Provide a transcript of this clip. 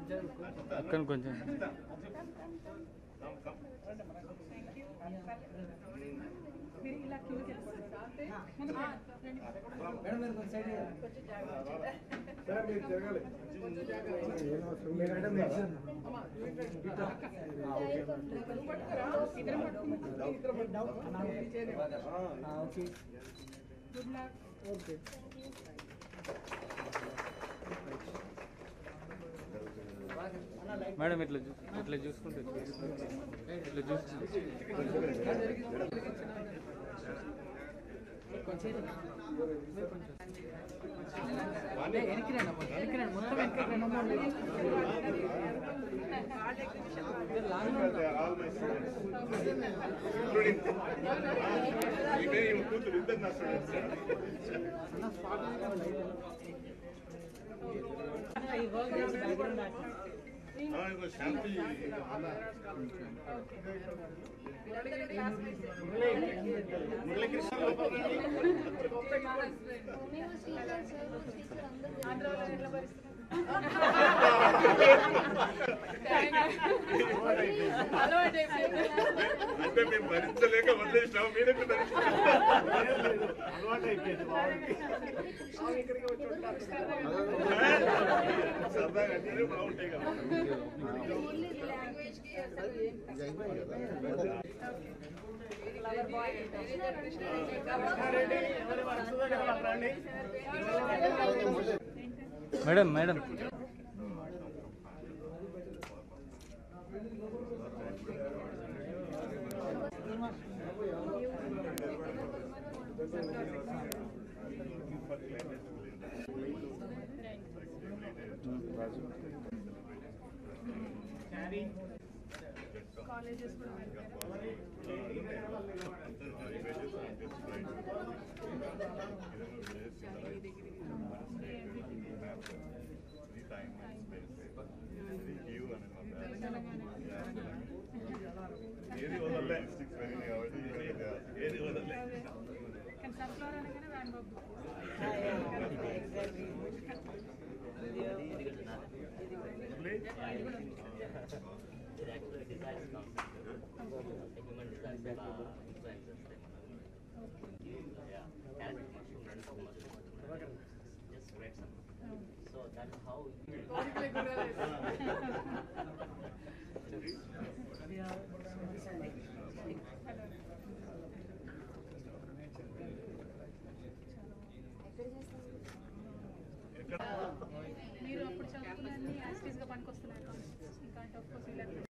అక్కడ కొంచెం మీరు ఇలా క్యూకి వెళ్ళిపోండి. ముందు రండి. మేడం మీరు కొంచెం సైడ్ సరే మీరు తిరగాలి మేడం మీరు ఇద్దరం పట్టుకుందాం. Okay good luck okay madam ఇట్లా చూ- ఇట్లా చూసుకుంటే ఇట్లా చూసుకుంటే వెనక్కి రండి అమ్మ, వెనక్కి రండి మొత్తం వెనక్కి రండి అమ్మ. ఆల్ మై స్టూడెంట్స్ ఇంక్లూడింగ్ ఈమె ఈమె కూతురు ఇద్దరు నా స్టూడెంట్స్ ఈ వర్క్ చేసి బ్యాక్గ్రౌండ్ యాక్ట్. ఇంకో శాంతి మురళీకృష్ణ లోపల రండి. ఆంధ్రాలో నిలబడిస్తున్నాం. అలవాటు అయిపోయింది. అంటే మేము భరించలేక వదిలేసినాం మీరు అలవాటు అయిపోయింది సరదాగా అంటేనే బాగుంటాయి కదా మేడం మేడం కాలేజెస్ కూడా వెళ్తారు. ఏది వదలలే కాబట్టి ఏది వదలలే కానీ సన్ఫ్లవర్ అనగానే వ్యాన్ బాబు ఇది actually designs concept human designs influences character mushroom రెండు mushroom just right some so that is how మీరు అప్పుడు చదువుకున్నది యాస్టీస్గా పనికొస్తున్నాయి కాన్సెప్ట్స్ ఇంకా అంటే ఆఫ్ కోర్స్ ఇలా